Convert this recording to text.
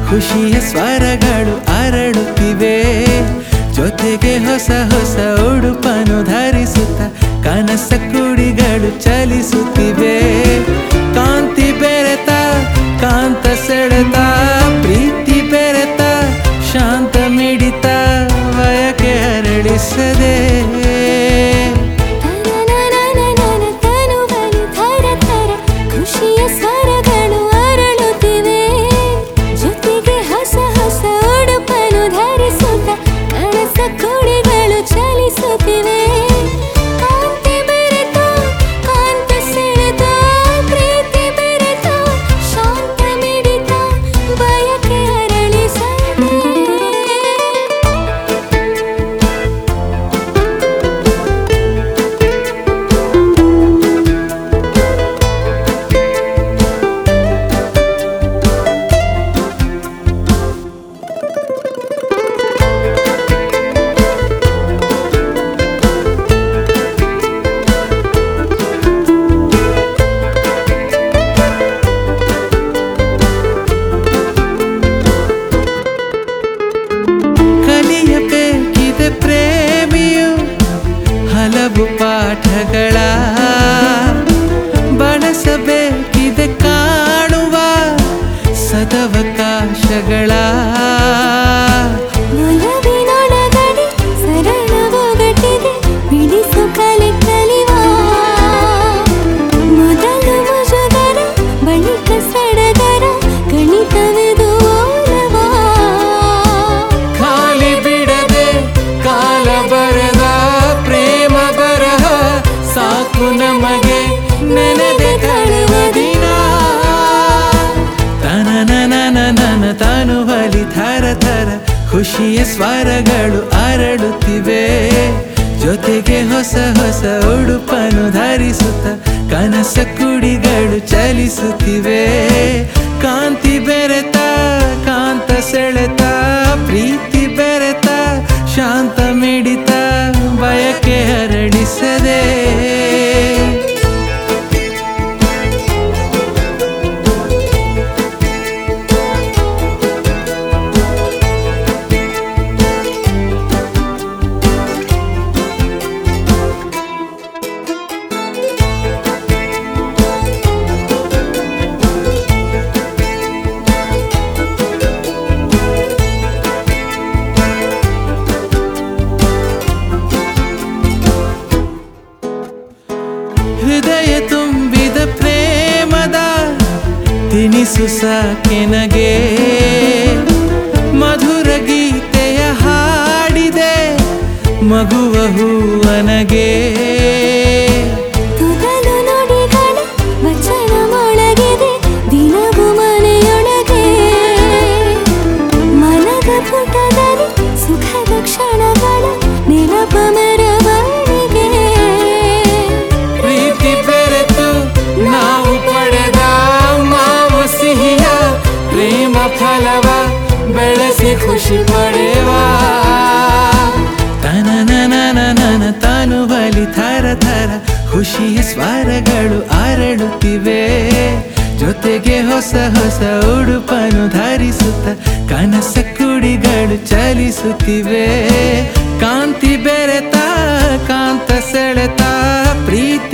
ಖುಷಿಯ ಸ್ವರಗಳು ಅರಳುತ್ತಿವೆ ಜೊತೆಗೆ ಹೊಸ ಹೊಸ ಉಡುಪನು ಧರಿಸುತ್ತ ಕನಸ ಕುಡಿಗಳು ಚಲಿಸುತ್ತಿವೆ ಕಾಂತಿ ಬೆರೆತ ಕಾಂತ ಸೆಳೆತ ಪ್ರೀತಿ ಬೆರೆತ ಶಾಂತ ಮಿಡಿತ ವಯಕೆ ಹರಳಿಸದೆ ತನನನನನನ ತನುವಲಿ ಥರ ಥರ ಖುಷಿಯ ಸ್ವರಗಳು ಅರಳುತ್ತಿವೆ ಜೊತೆಗೆ ಹೊಸ ಹೊಸ ಉಡುಪನು ಧರಿಸುತ್ತ ಕನಸ ಕುಡಿಗಳು ಚಲಿಸುತ್ತಿವೆ ಕಾಂತಿ ಬೆರೆತ ಕಾಂತ ಸೆಳೆತ ಪ್ರೀತಿ ಬೆರೆತ ಶಾಂತ ಮಿಡಿತ ಬಯಕೆ ಅರಳಿಸದೆ ಕಲಿಯಬೇಕಿದೆ ಪ್ರೇಮಿಯು ಹಲವು ಪಾಠಗಳ ಬಳಸಬೇಕಿದೆ ಕಾಣುವ ಸದವಕಾಶಗಳ ಒಲವಿನೊಳಗಡೆ ಸರಳವೊಗಟಿದೆ ಬಿಡಿಸು ಕಲೆ ಕಲಿವ ಮೊದಲು ಮುಜುಗರ ಬಳಿಕ ಸಡಗರ ಗಣಿತವಿದು ಓಲವ ಖಾಲಿ ಬಿಡದೆ ಕಾಲ ಬರದ ಪ್ರೇಮ ಬರಹ ಸಾಕು ನಮಗೆ ನೆನೆದೆ ಕಳೆವ ದಿನ ತನನನನನನ ತನುವಲಿ ಥರ ಥರ ಖುಷಿಯ ಸ್ವರಗಳು ಅರಳುತ್ತಿವೆ ಜೊತೆಗೆ ಹೊಸ ಹೊಸ ಉಡುಪನು ಧರಿಸುತ್ತ ಕನಸ ಕುಡಿಗಳು ಚಲಿಸುತ್ತಿವೆ ಕಾಂತಿ ಬೆರೆತ ಕಾಂತ ಸೆಳೆತ ಪ್ರೀತಿ ಬೆರೆತ ಶಾಂತ ಮಿಡಿತ ಬಯಕೆ ಹರಡಿಸದೆ ಹೃದಯ ತುಂಬಿದ ಪ್ರೇಮದ ತಿನಿಸು ಸಾಕೆನಗೆ ಮಧುರ ಗೀತೆಯ ಹಾಡಿದೆ ಮಗುವ ಹೂವನಗೆ ತುದಲು ನುಡಿಗಳ ವಚನ ಮೊಳಗಿದೆ ದಿನವು ಮನೆಯೊಳಗೆ ಮನದ ಪುಟದಲ್ಲಿ ಸುಖದ ಕ್ಷಣಗಳ ನೆನಪ ಮೆರವಣಿಗೆ ಪ್ರೀತಿ ಬೆರೆತು ನಾವು ಪಡೆದ ಮಾವು ಸಿಹಿಯ ಪ್ರೇಮ ಫಲವ ಬೆಳೆಸಿ ಖುಷಿ ಪಡೆವ ತನನನನನ ತನುವಲಿ ಥರ ಥರ ಖುಷಿಯ ಸ್ವರಗಳು ಅರಳುತ್ತಿವೆ ಜೊತೆಗೆ ಹೊಸ ಹೊಸ ಉಡುಪನು ಧರಿಸುತ್ತ ಕನಸ ಕುಡಿಗಳು ಚಲಿಸುತ್ತಿವೆ ಕಾಂತಿ ಬೆರೆತ ಕಾಂತ ಸೆಳೆತ ಪ್ರೀತಿ